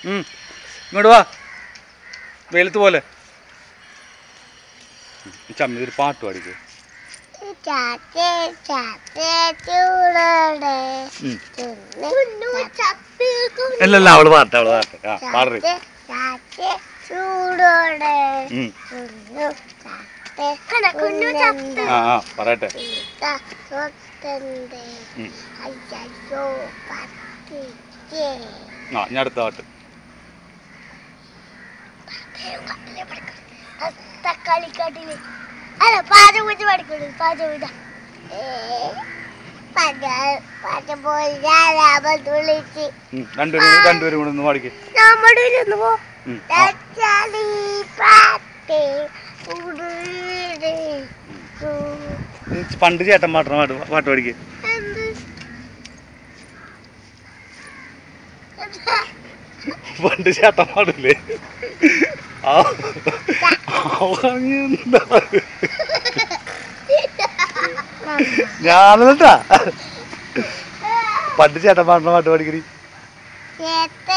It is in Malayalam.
ഉം. ഇങ്ങോട്ട് വാ വെയിലത്ത് പോലെ ചമ്മി ഒരു പാട്ട് പാടിക്കോ ചാറ്റേ ചാറ്റേ ചൂടോടെ ഉം. കുഞ്ഞു ചത്ത് അല്ലല്ല അവള് പാട്ടെ അവള് പാട്ടെ ആ പാടറി ചാറ്റേ ചാറ്റേ ചൂടോടെ ഉം. കുഞ്ഞു ചാറ്റേ കുഞ്ഞു ചത്ത് ആ ആ പറയട്ടെ സ്വത്തന്റെ ഉം. അയ്യോ പത്തിച്ചേ ആ ഞാൻ അടുത്ത പാട്ട് തക്കാളിക്കാട്ടില് അല്ല പാചകം വെച്ച് പഠിക്കണു പാചകം ഇതാ തുളിച്ച് ഉം. രണ്ടുപേരും രണ്ടുപേരും കൂടെ ഒന്ന് പാടിക്കേ നമ്മുടെ ഒന്ന് പോ ഉം. ആ. തച്ചാളി പാട്ട് ഉടുത് ഇത് പണ്ട് ചേട്ടൻ പാട്ടണ പാട്ട് പാട്ട് പാടിക്കേ എന്ത് പണ്ട് ചേട്ടൻ പാടില്ലേ ആ അവനെന്താ? ഞാനെന്നിട്ടാ പണ്ട് ചേട്ടൻ പാടണ പാട്ട് പാടിക്കടി ചേത്ത